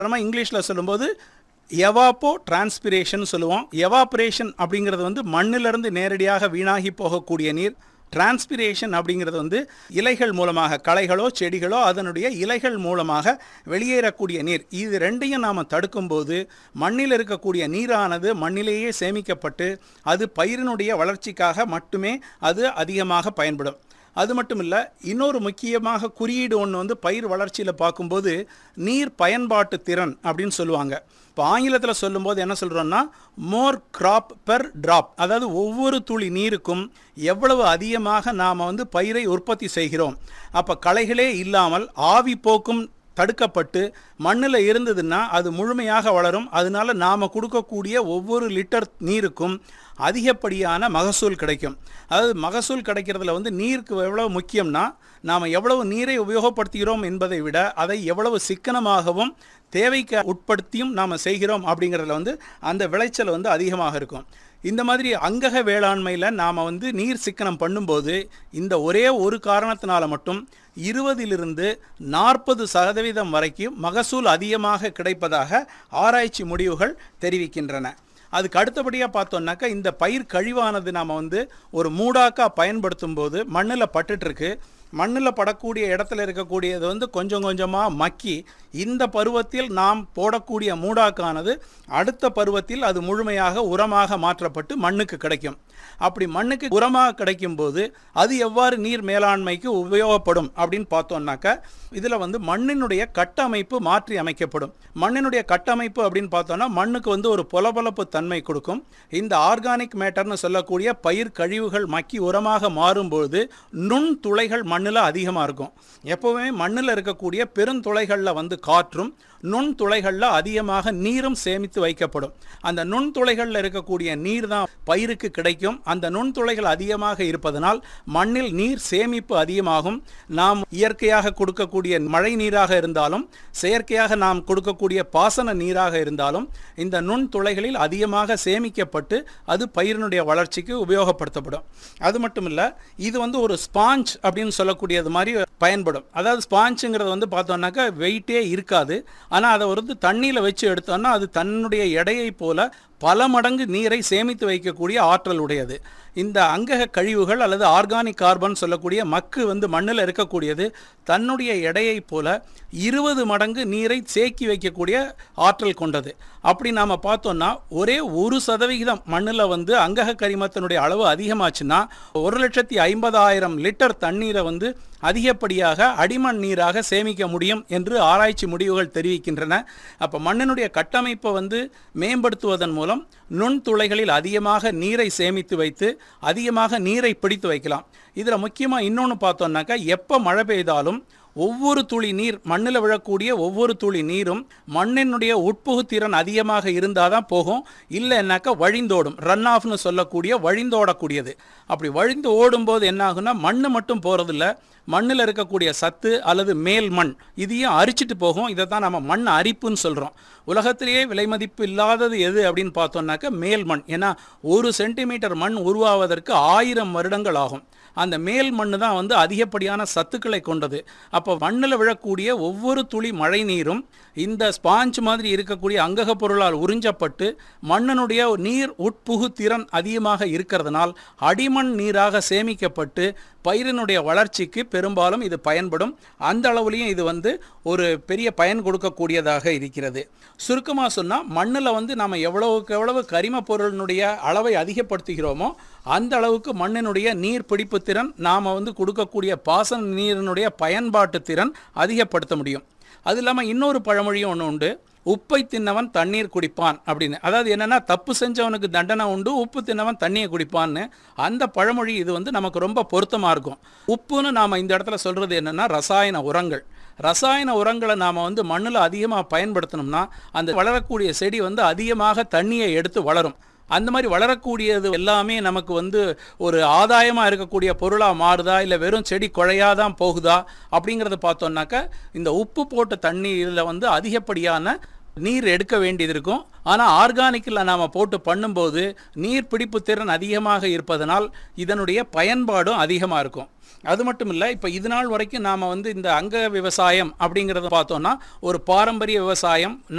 நம்ம இங்கிலீஷில் சொல்லும்போது எவாப்போ டிரான்ஸ்பிரேஷன் சொல்லுவோம் எவாப்ரேஷன் அப்படிங்கிறது வந்து மண்ணிலிருந்து நேரடியாக வீணாகி போகக்கூடிய நீர் டிரான்ஸ்பிரேஷன் அப்படிங்கிறது வந்து இலைகள் மூலமாக களைகளோ செடிகளோ அதனுடைய இலைகள் மூலமாக வெளியேறக்கூடிய நீர் இது ரெண்டையும் நாம் தடுக்கும்போது மண்ணில் இருக்கக்கூடிய நீரானது மண்ணிலேயே சேமிக்கப்பட்டு அது பயிரினுடைய வளர்ச்சிக்காக மட்டுமே அது அதிகமாக பயன்படும் அது மட்டும் இல்லை இன்னொரு முக்கியமாக குறியீடு ஒன்று வந்து பயிர் வளர்ச்சியில் பார்க்கும்போது நீர் பயன்பாட்டு திறன் அப்படின்னு சொல்லுவாங்க இப்போ ஆங்கிலத்தில் சொல்லும்போது என்ன சொல்கிறோன்னா மோர் கிராப் பெர் ட்ராப் அதாவது ஒவ்வொரு துளி நீருக்கும் எவ்வளவு அதிகமாக நாம் வந்து பயிரை உற்பத்தி செய்கிறோம் அப்போ களைகளே இல்லாமல் ஆவி போக்கும் தடுக்கப்பட்டு மண்ணில் இருந்ததுன்னா அது முழுமையாக வளரும் அதனால நாம் கொடுக்கக்கூடிய ஒவ்வொரு லிட்டர் நீருக்கும் அதிகப்படியான மகசூல் கிடைக்கும் அதாவது மகசூல் கிடைக்கிறதுல வந்து நீருக்கு எவ்வளவு முக்கியம்னா நாம் எவ்வளவு நீரை உபயோகப்படுத்துகிறோம் என்பதை விட அதை எவ்வளவு சிக்கனமாகவும் தேவைக்கு உட்படுத்தியும் நாம் செய்கிறோம் அப்படிங்கிறதுல வந்து அந்த விளைச்சல் வந்து அதிகமாக இருக்கும் இந்த மாதிரி அங்கக வேளாண்மையில் நாம் வந்து நீர் சிக்கனம் பண்ணும்போது இந்த ஒரே ஒரு காரணத்தினால மட்டும் இருபதிலிருந்து நாற்பது சதவீதம் வரைக்கும் மகசூல் அதிகமாக கிடைப்பதாக ஆராய்ச்சி முடிவுகள் தெரிவிக்கின்றன அதுக்கு அடுத்தபடியாக பார்த்தோம்னாக்கா இந்த பயிர் கழிவானது நாம் வந்து ஒரு மூடாக்கா பயன்படுத்தும் போது மண்ணில் பட்டுட்ருக்கு மண்ணில் படக்கூடிய இடத்துல இருக்கக்கூடியது வந்து கொஞ்சம் கொஞ்சமாக மக்கி இந்த பருவத்தில் நாம் போடக்கூடிய மூடாக்கானது அடுத்த பருவத்தில் அது முழுமையாக உரமாக மாற்றப்பட்டு மண்ணுக்கு கிடைக்கும் அப்படி மண்ணுக்கு உரமாக கிடைக்கும் போது அது எவ்வாறு நீர் மேலாண்மைக்கு உபயோகப்படும் அப்படின்னு பார்த்தோம்னாக்கா இதில் வந்து மண்ணினுடைய கட்டமைப்பு மாற்றி அமைக்கப்படும் மண்ணினுடைய கட்டமைப்பு அப்படின்னு பார்த்தோம்னா மண்ணுக்கு வந்து ஒரு பொலபொலப்பு தன்மை கொடுக்கும் இந்த ஆர்கானிக் மேட்டர்னு சொல்லக்கூடிய பயிர் கழிவுகள் மக்கி உரமாக மாறும்போது நுண் துளைகள் மண்ணில் அதிகமாக இருக்கும் எப்போவுமே மண்ணில் இருக்கக்கூடிய பெருந்துளைகளில் வந்து காற்றும் நுண் துளைகளில் அதிகமாக நீரும் சேமித்து வைக்கப்படும் அந்த நுண் துளைகளில் இருக்கக்கூடிய நீர் தான் பயிருக்கு கிடைக்கும் அந்த நுண்துளைகள் அதிகமாக இருப்பதனால் மண்ணில் நீர் சேமிப்பு அதிகமாகும் நாம் இயற்கையாக கொடுக்கக்கூடிய மழை நீராக இருந்தாலும் செயற்கையாக நாம் கொடுக்கக்கூடிய பாசன நீராக இருந்தாலும் இந்த நுண்துளைகளில் அதிகமாக சேமிக்கப்பட்டு அது பயிரினுடைய வளர்ச்சிக்கு உபயோகப்படுத்தப்படும் அது மட்டும் இல்லை இது வந்து ஒரு ஸ்பாஞ்ச் அப்படின்னு சொல்லக்கூடியது மாதிரி பயன்படும் அதாவது ஸ்பாஞ்சுங்கிறது வந்து பார்த்தோம்னாக்கா வெயிட்டே இருக்காது ஆனால் அதை வந்து தண்ணியில் வச்சு எடுத்தோம்னா அது தன்னுடைய எடையை போல பல மடங்கு நீரை சேமித்து வைக்கக்கூடிய ஆற்றல் உடையது இந்த அங்கக கழிவுகள் அல்லது ஆர்கானிக் கார்பன் சொல்லக்கூடிய மக்கு வந்து மண்ணில் இருக்கக்கூடியது தன்னுடைய எடையை போல இருபது மடங்கு நீரை தேக்கி வைக்கக்கூடிய ஆற்றல் கொண்டது அப்படி நாம் பார்த்தோம்னா ஒரே ஒரு சதவிகிதம் மண்ணில் வந்து அங்கக கரிமத்தினுடைய அளவு அதிகமாச்சுன்னா ஒரு லட்சத்தி ஐம்பதாயிரம் லிட்டர் தண்ணீரை வந்து அதிகப்படியாக அடிமண் நீராக சேமிக்க முடியும் என்று ஆராய்ச்சி முடிவுகள் தெரிவிக்கின்றன அப்போ மண்ணினுடைய கட்டமைப்பை வந்து மேம்படுத்துவதன் மூலம் நுண்துளைகளில் அதிகமாக நீரை சேமித்து வைத்து அதிகமாக நீரை பிடித்து வைக்கலாம் இதில் முக்கியமாக இன்னொன்று பார்த்தோம்னாக்கா எப்போ மழை பெய்தாலும் ஒவ்வொரு துளி நீர் மண்ணில் விழக்கூடிய ஒவ்வொரு துளி நீரும் மண்ணினுடைய உட்புகு திறன் அதிகமாக இருந்தால் தான் போகும் இல்லைன்னாக்கா வழிந்தோடும் ரன் ஆஃப்னு சொல்லக்கூடிய வழிந்தோடக்கூடியது அப்படி வழிந்து ஓடும்போது என்ன ஆகும்னா மண் மட்டும் போகிறதில்ல மண்ணில் இருக்கக்கூடிய சத்து அல்லது மேல் மண் இதையும் அரிச்சிட்டு போகும் இதை தான் நம்ம மண் அரிப்புன்னு சொல்கிறோம் உலகத்திலேயே விலை மதிப்பு இல்லாதது எது அப்படின்னு பார்த்தோம்னாக்கா மேல் மண் ஏன்னா ஒரு சென்டிமீட்டர் மண் உருவாவதற்கு ஆயிரம் வருடங்கள் ஆகும் அந்த மேல் மண்ணு தான் வந்து அதிகப்படியான சத்துக்களை கொண்டது அப்போ மண்ணில் விழக்கூடிய ஒவ்வொரு துளி மழை நீரும் இந்த ஸ்பாஞ்ச் மாதிரி இருக்கக்கூடிய அங்கக பொருளால் உறிஞ்சப்பட்டு மண்ணினுடைய நீர் உட்புகு திறன் அதிகமாக இருக்கிறதுனால் அடிமண் நீராக சேமிக்கப்பட்டு பயிரினுடைய வளர்ச்சிக்கு பெரும்பாலும் இது பயன்படும் அந்த அளவுலையும் இது வந்து ஒரு பெரிய பயன் கொடுக்கக்கூடியதாக இருக்கிறது சுருக்கமாக சொன்னால் மண்ணில் வந்து நம்ம எவ்வளவுக்கு எவ்வளவு கரிம பொருளினுடைய அளவை அதிகப்படுத்துகிறோமோ அந்த அளவுக்கு மண்ணினுடைய நீர் பிடிப்பு திறன் நாம் வந்து கொடுக்கக்கூடிய பாசன நீரினுடைய பயன்பாட்டு திறன் அதிகப்படுத்த முடியும் அது இல்லாமல் இன்னொரு பழமொழியும் ஒன்று உண்டு உப்பை தின்னவன் தண்ணீர் குடிப்பான் அப்படின்னு அதாவது என்னன்னா தப்பு செஞ்சவனுக்கு தண்டனை உண்டு உப்பு தின்னவன் தண்ணியை குடிப்பான்னு அந்த பழமொழி இது வந்து நமக்கு ரொம்ப பொருத்தமாக இருக்கும் உப்புன்னு நாம் இந்த இடத்துல சொல்கிறது என்னென்னா ரசாயன உரங்கள் ரசாயன உரங்களை நாம் வந்து மண்ணில் அதிகமாக பயன்படுத்தினோம்னா அந்த வளரக்கூடிய செடி வந்து அதிகமாக தண்ணியை எடுத்து வளரும் அந்த மாதிரி வளரக்கூடியது எல்லாமே நமக்கு வந்து ஒரு ஆதாயமாக இருக்கக்கூடிய பொருளாக மாறுதா இல்லை வெறும் செடி குழையாக தான் போகுதா அப்படிங்கிறத பார்த்தோம்னாக்கா இந்த உப்பு போட்ட தண்ணீரில் வந்து அதிகப்படியான நீர் எடுக்க வேண்டியது இருக்கும் ஆனால் ஆர்கானிக்கில் நாம் போட்டு பண்ணும்போது நீர் பிடிப்பு திறன் அதிகமாக இருப்பதனால் இதனுடைய பயன்பாடும் அதிகமாக இருக்கும் அது மட்டும் இல்லை இப்போ இது நாள் வரைக்கும் நாம் வந்து இந்த அங்க விவசாயம் அப்படிங்கிறத பார்த்தோம்னா ஒரு பாரம்பரிய விவசாயம்